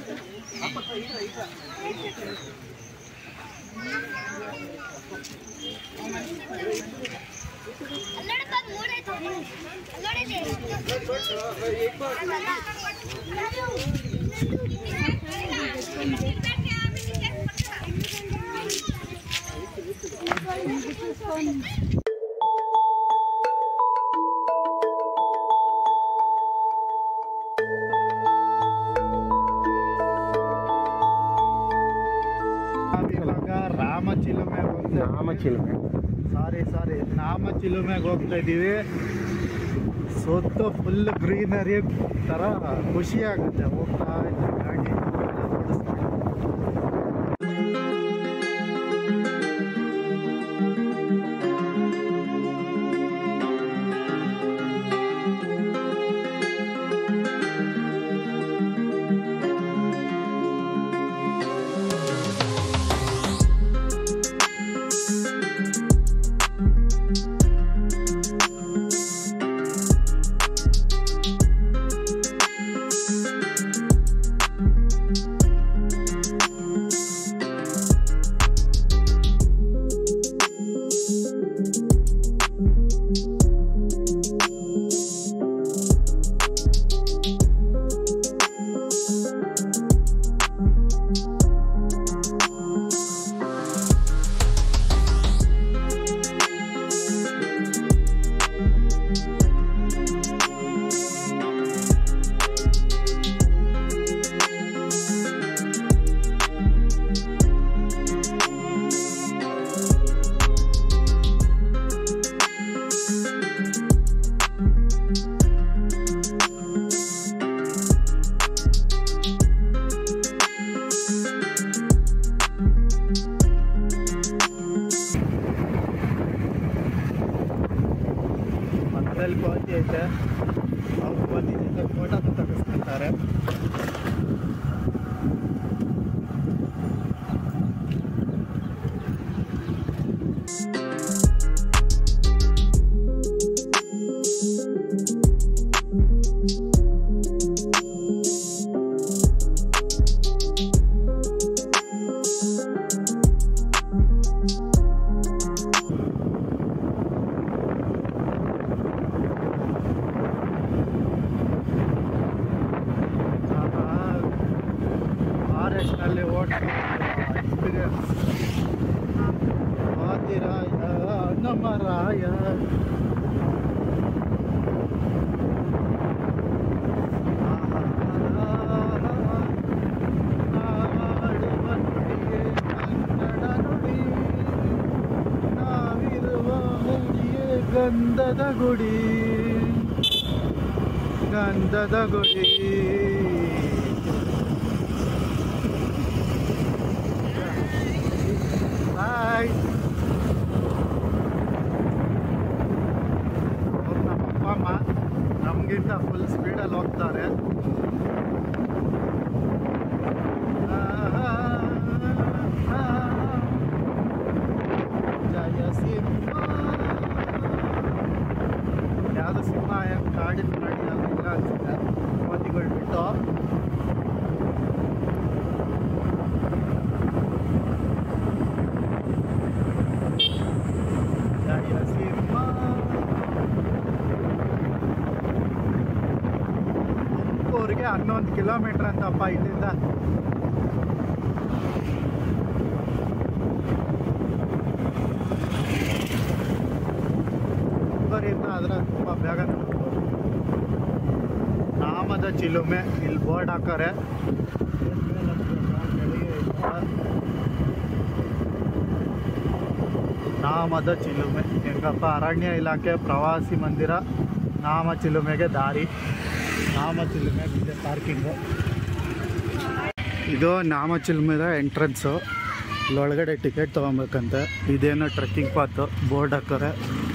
ಇವಾಗ ರಾಮಚಿಲುಮೆ ನಾಮಚಿಲುಮೆ ಸಾರಿ ಸಾರಿ ನಾಮಚಿಲುಮೆಗೆ ಹೋಗ್ತಾ ಇದ್ದೀವಿ ಸುತ್ತ ಫುಲ್ ಗ್ರೀನರಿ ಥರ ಖುಷಿ ಆಗುತ್ತೆ ಹೋಗ್ತಾ ಇದ್ರೆ ಗಾಡಿ ಓಡಿಸ್ತಾ ಮಧ್ಯದಲ್ಲಿ ಕೋತಿ ಐತೆ ಅವ್ರು ಕೋತಿ ಜೊತೆ ಫೋಟೋ ತೆಗೆಸ್ಕೊಂತಾರೆ ಫಾರೆಸ್ಟ್ನಲ್ಲಿ ಓಡ್ತಾ ಎಕ್ಸ್ಪೀರಿಯನ್ಸ್ ಆದಿರಾಯ ನಮ್ಮ ರಾಯ ನಾಡುವ ನುಡಿಯೇ ಕನ್ನಡ ನುಡಿ ನಾವಿರುವ ಹುಡಿಯೇ ಗಂಧದ ಗುಡಿ ಗಂಧದ ಗುಡಿ ಬಾಯ್ ಅವ್ರು ನಮ್ಮ ಅಪ್ಪ ಅಮ್ಮ ನಮಗಿಂತ ಫುಲ್ ಸ್ಪೀಡಲ್ಲಿ ಹೋಗ್ತಾರೆ ಜಯ ಸಿಂಹ ಯಾವುದು ಸಿಂಹ ಏನು ಕಾಡಿನ ಪ್ರಾಣಿ ಯಾವುದು ಇಲ್ಲ ಅನ್ಸುತ್ತೆ ಕೋತಿಗಳು ಬಿಟ್ಟು ಜಯ ಸಿಂಹ ತುಮಕೂರಿಗೆ ಹನ್ನೊಂದು ಕಿಲೋಮೀಟ್ರ್ ಅಂತಪ್ಪ ಇಲ್ಲಿಂದ ತುಮಕೂರಿಂದ ಆದರೆ ತುಂಬ ಬೇಗ ತಲುಪ್ಬೋದು. ನಾಮದ ಚಿಲುಮೆ ಇಲ್ಲಿ ಬೋರ್ಡ್ ಹಾಕೋರೆ ನಾಮದ ಚಿಲುಮೆ ಹೆಂಗಪ್ಪ ಅರಣ್ಯ ಇಲಾಖೆ ಪ್ರವಾಸಿ ಮಂದಿರ ನಾಮ ಚಿಲುಮೆಗೆ ದಾರಿ ನಾಮ ಚಿಲುಮೆ ಇದೆ ಪಾರ್ಕಿಂಗು ಇದು ನಾಮ ಚಿಲುಮೆದ ಎಂಟ್ರೆನ್ಸು ಇಲ್ಲೊಳಗಡೆ ಟಿಕೆಟ್ ತೊಗೊಬೇಕಂತೆ ಇದೇನೋ ಟ್ರೆಕ್ಕಿಂಗ್ ಪಾತು ಬೋರ್ಡ್ ಹಾಕೋರೆ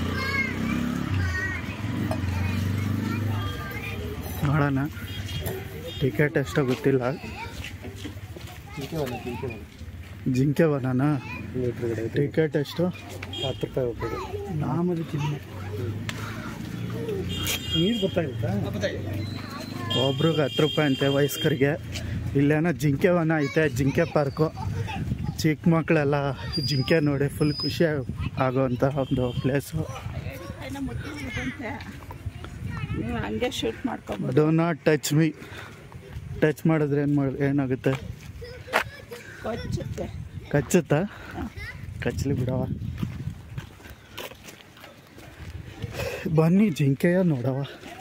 ನೋಡೋಣ ಟಿಕೆಟ್ ಎಷ್ಟೋ ಗೊತ್ತಿಲ್ಲ ಜಿಂಕೆ ಬನಾನ ಟಿಕೆಟ್ ಎಷ್ಟು ಹತ್ತು ರೂಪಾಯಿ ಹೋಗ್ತದೆ ನಾಮದ ಚಿಲುಮೆ ನೀರು ಗೊತ್ತಾಗುತ್ತಾ ಒಬ್ರಿಗೆ ಹತ್ತು ರೂಪಾಯಿ ಅಂತೆ ವಯಸ್ಕರಿಗೆ ಇಲ್ಲೇನೋ ಜಿಂಕೆ ವನ ಐತೆ ಜಿಂಕೆ ಪಾರ್ಕು ಚಿಕ್ಕ ಮಕ್ಕಳೆಲ್ಲ ಜಿಂಕೆ ನೋಡಿ ಫುಲ್ ಖುಷಿ ಆಗೋವಂಥ ಒಂದು ಪ್ಲೇಸು ಏನೋ ಮುಟ್ಟಿಸಿದಂತೆ ನೀವು ಹಂಗೆ ಶೂಟ್ ಮಾಡ್ಕೊಬೋದು do not touch me touch ಮಾಡಿದ್ರೆ ಏನು ಮಾಡಿ ಏನಾಗುತ್ತೆ ಕೊಚ್ಚುತ್ತೆ ಕಚ್ಚುತ್ತಾ ಕಚ್ಚಲಿ ಬಿಡವ ಬನ್ನಿ ಜಿಂಕೆಯ ನೋಡವ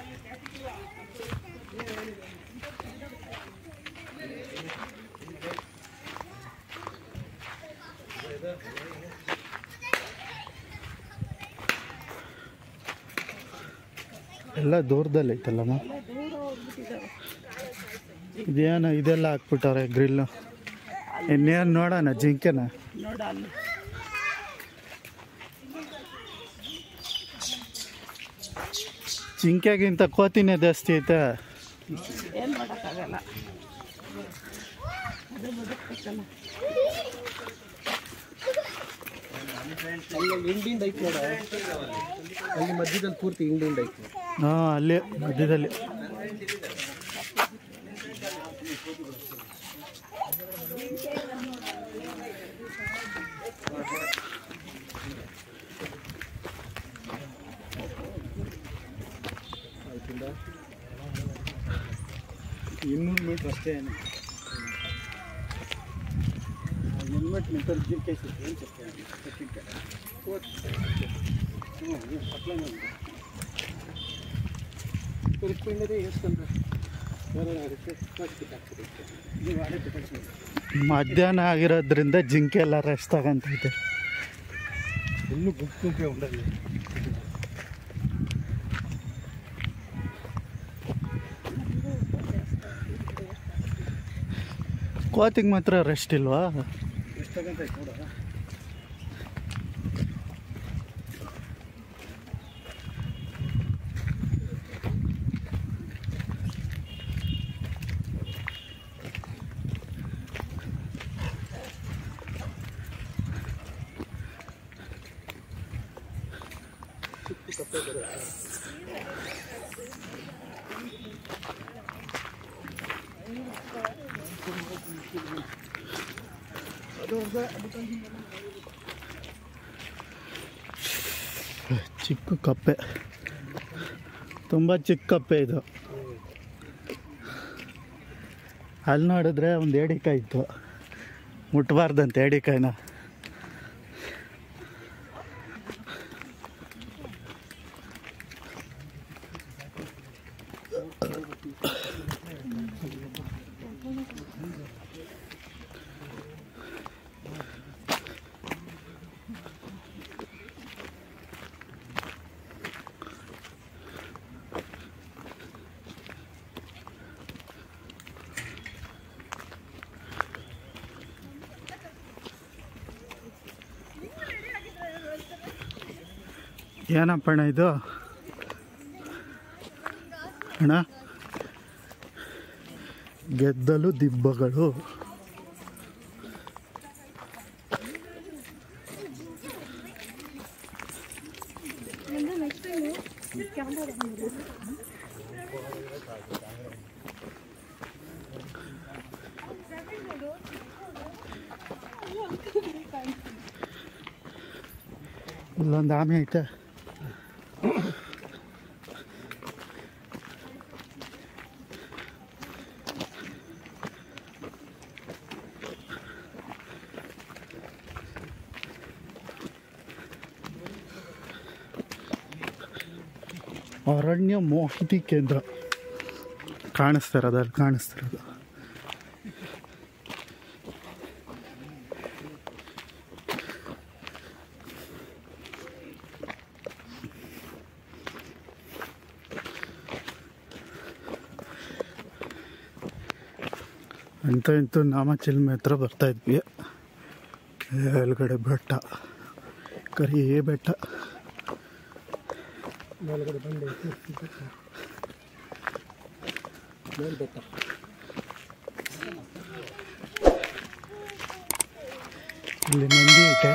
ಎಲ್ಲ ದೂರದಲ್ಲಿ ಐತಲ್ಲಮ್ಮ ದೂರ ಹೋಗ್ಬಿಟ್ಟಿದ್ದಾವೆ ಇದೇನು ಇದೆಲ್ಲ ಹಾಕ್ಬಿಟ್ಟವ್ರೆ ಗ್ರಿಲ್ಲು ಇನ್ನೇನು ನೋಡೋಣ ಜಿಂಕೆನ ನೋಡ ಅಲ್ಲಿ ಜಿಂಕೆಗಿಂತ ಕೋತಿನೇ ಜಾಸ್ತಿ ಐತೆ ಏನು ಮಾಡೋಕ್ಕಾಗಲ್ಲ ಅದು ಬದುಕಬೇಕಲ್ಲ ಅಲ್ಲಿ ಇಂಡಿಂದ ಐತೆ ನೋಡ ಅಲ್ಲಿ ಮಧ್ಯದಲ್ಲಿ ಪೂರ್ತಿ ಇಂಡಿಂದ ಐತೆ ಹಾಂ ಅಲ್ಲಿ ಮಧ್ಯದಲ್ಲಿ ಇನ್ನೂರು ಮೀಟ್ರ್ ಅಷ್ಟೇ ಏನು ಹೆಲ್ಮೆಟ್ ನಿಂತಲ್ಲಿ ಜಿಂಕೆ ಸಿಗ್ತದೆ ಏನು ಸಿಗ್ತದೆ ಹ್ಞೂ ಸಪ್ಲೈ ಮಾಡಿ ತಿರ್ಕೊಂಡ್ರೆ ಎಷ್ಟು ನೀವು ಆಡೇ ಕಟ್ಟಿ ಮಧ್ಯಾಹ್ನ ಆಗಿರೋದ್ರಿಂದ ಜಿಂಕೆ ಎಲ್ಲ ರೆಸ್ಟ್ ತಗೊಂತೈತೆ ಇನ್ನೂ ಗುಂಪು ಗುಂಪೆ ಉಂಡಲ್ಲಿ ಕೋತಿಗೆ ಮಾತ್ರ ರೆಸ್ಟ್ ಇಲ್ವಾ ಎಷ್ಟಾಗಂತ ಐತೆ ನೋಡ ಚಿಕ್ಕ ಕಪ್ಪೆ ತುಂಬ ಚಿಕ್ಕ ಕಪ್ಪೆ ಇದು ಅಲ್ಲಿ ನೋಡಿದ್ರೆ ಒಂದು ಏಡಿಕಾಯಿ ಇತ್ತು ಮುಟ್ಬಾರ್ದಂತೆ ಏಡಿಕಾಯಿನ ಏನಪ್ಪ ಅಣ್ಣ ಇದು ಅಣ್ಣ ಗೆದ್ದಲು ದಿಬ್ಬಗಳು ಇಲ್ಲೊಂದು ಆಮೆ ಐತೆ ಅರಣ್ಯ ಮಾಹಿತಿ ಕೇಂದ್ರ ಕಾಣಿಸ್ತಿರೋದು ಅಲ್ಲಿ ಕಾಣಿಸ್ತಿರೋದು ಅಂತ ಇಂತೂ ನಾಮಚಿಲ್ಮೆ ಹತ್ರ ಬರ್ತಾ ಇದ್ವಿ ಮೇಲ್ಗಡೆ ಬೆಟ್ಟ ಕರಿ ಬೆಟ್ಟ ಮೇಲ್ಗಡೆ ಬಂದು ಮೇಲ್ ಬೆಟ್ಟ ಇಲ್ಲಿ ನಂದಿ ಐತೆ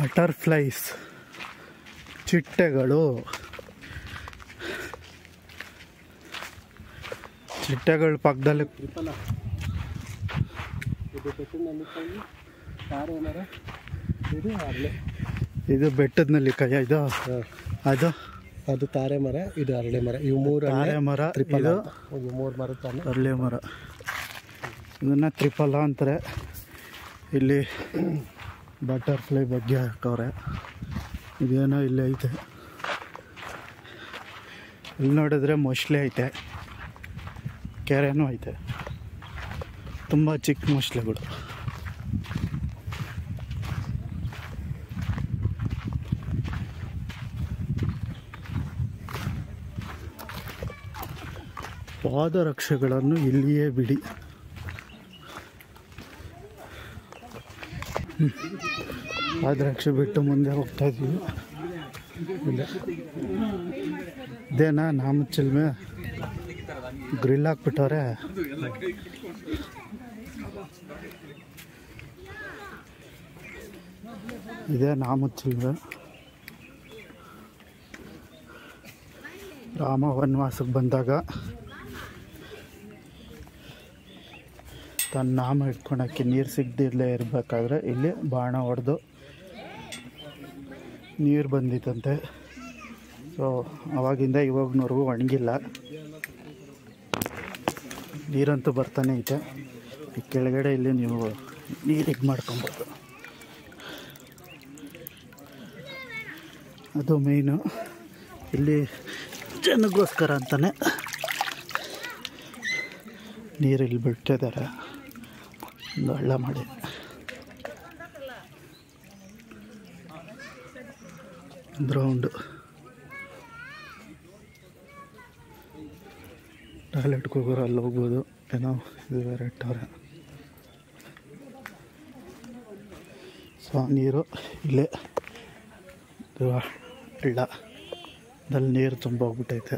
ಬಟರ್ಫ್ಲೈಸ್ ಚಿಟ್ಟೆಗಳು ಚಿಟ್ಟೆಗಳ ಪಕ್ಕದಲ್ಲಿ ಟ್ರಿಪಲ ಇದು ಬೆಟ್ಟಿನ ನೆಲ್ಲಿಕಾಯಿ ತಾರೆ ಮರ ಇದು ಅರಳೆ ಇದು ಬೆಟ್ಟದ ಕೈ ಇದು ಅದು ಅದು ತಾರೆ ಮರ ಇದು ಅರಳೆ ಮರ ಇವು ಮೂರು ತಾರೆ ಮರ ಟ್ರಿಪಲ್ ಇದು ಇವು ಮೂರು ಮರ ತಾನೆ ಅರಳಿ ಮರ ಇದನ್ನ ತ್ರಿಫಲ ಅಂತಾರೆ ಇಲ್ಲಿ ಬಟರ್ಫ್ಲೈ ಬಗ್ಗೆ ಹಾಕವ್ರೆ ಇದೇನೋ ಇಲ್ಲಿ ಐತೆ ಇಲ್ಲಿ ನೋಡಿದ್ರೆ ಮೊಸಳೆ ಐತೆ ಕೆರೆನೂ ಐತೆ ತುಂಬ ಚಿಕ್ಕ ಮೊಸಳೆಗಳು ಪಾದರಕ್ಷೆಗಳನ್ನು ಇಲ್ಲಿಯೇ ಬಿಡಿ ಹ್ಮ್. ಪಾದರಕ್ಷೆ ಬಿಟ್ಟು ಮುಂದೆ ಹೋಗ್ತಾ ಇದ್ದೀವಿ ಇಲ್ಲ ಇದೇನಾ ನಾಮಚಿಲ್ಮೆ ಗ್ರಿಲ್ ಹಾಕ್ಬಿಟ್ಟವ್ರೆ ಇದೇ ನಾಮಚಿಲ್ಮೆ ರಾಮ ವನವಾಸಕ್ಕೆ ಬಂದಾಗ ತನ್ನ ನಾಮ ಇಟ್ಕೊಳಕ್ಕೆ ನೀರು ಸಿಗದಿರಲೇ ಇರಬೇಕಾದ್ರೆ ಇಲ್ಲಿ ಬಾಣ ಹೊಡೆದು ನೀರು ಬಂದಿತ್ತಂತೆ ಸೊ ಅವಾಗಿಂದ ಇವಾಗ್ನವರೆಗೂ ಒಣಗಿಲ್ಲ ನೀರಂತೂ ಬರ್ತಾನೆ ಐತೆ ಈ ಕೆಳಗಡೆ ಇಲ್ಲಿ ನೀವು ನೀರು ಇದು ಮಾಡ್ಕೊಬೋದು ಅದು ಮೇಯ್ನು ಇಲ್ಲಿ ಜನಗೋಸ್ಕರ ಅಂತಾನೆ ನೀರು ಇಲ್ಲಿ ಬಿಟ್ಟಿದ್ದಾರೆ ಒಂದು ಹಳ್ಳ ಮಾಡಿ ಗ್ರೌಂಡು ಟಾಯ್ಲೆಟ್ಗೆ ಹೋಗೋರು ಅಲ್ಲಿ ಹೋಗ್ಬೋದು ಏನೋ ಇದು ಬೇರೆ ಇಟ್ಟವ್ರೆ ಸೊ ನೀರು ಇಲ್ಲೇ ಇದು ಹಳ್ಳ ಅಲ್ಲಿ ನೀರು ತುಂಬ ಹೋಗ್ಬಿಟ್ಟೈತೆ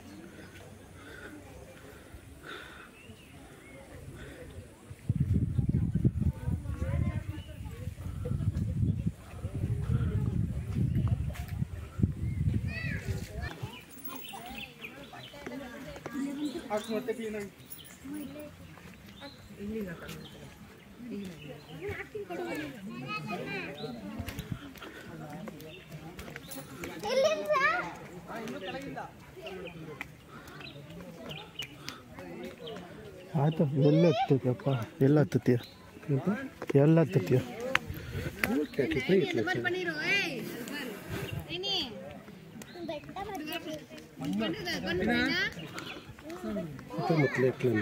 ಆಯ್ತು ಎಲ್ಲ ಹತ್ತದಪ್ಪ ಎಲ್ಲ ಹತ್ತತೀಯ ಎಲ್ಲ ಹತ್ತತೀಯ ಮುತ್ತಲೆ ಇಟ್ಲಂದು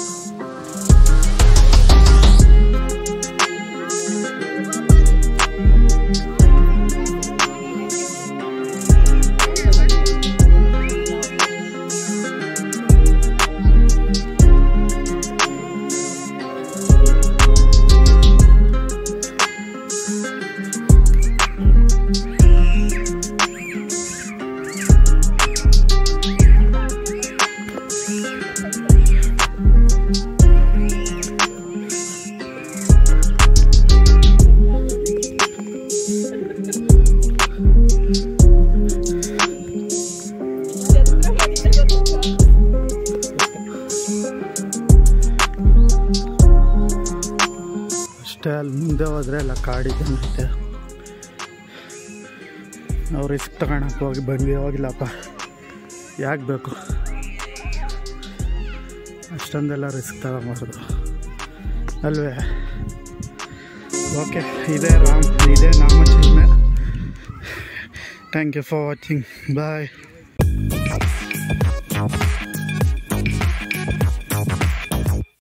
ಅಷ್ಟೇ ಅಲ್ಲಿ ಮುಂದೆ ಹೋದರೆ ಎಲ್ಲ ಕಾಡಿದಂತೆ ನಾವು ರಿಸ್ಕ್ ತಗೊಳಕ್ಕೆ ಹೋಗಿ ಬಂದ್ವಿ ಹೋಗಿಲ್ಲಪ್ಪ ಯಾಕೆ ಬೇಕು ಅಷ್ಟೊಂದೆಲ್ಲ ರಿಸ್ಕ್ ತಗೊಂಬಾರ್ದು ಅಲ್ವೇ ಓಕೆ ಇದೇ ರಾಮ್ ಇದೇ ನಾಮ ಚಿಲ್ಮೆ thank you for watching bye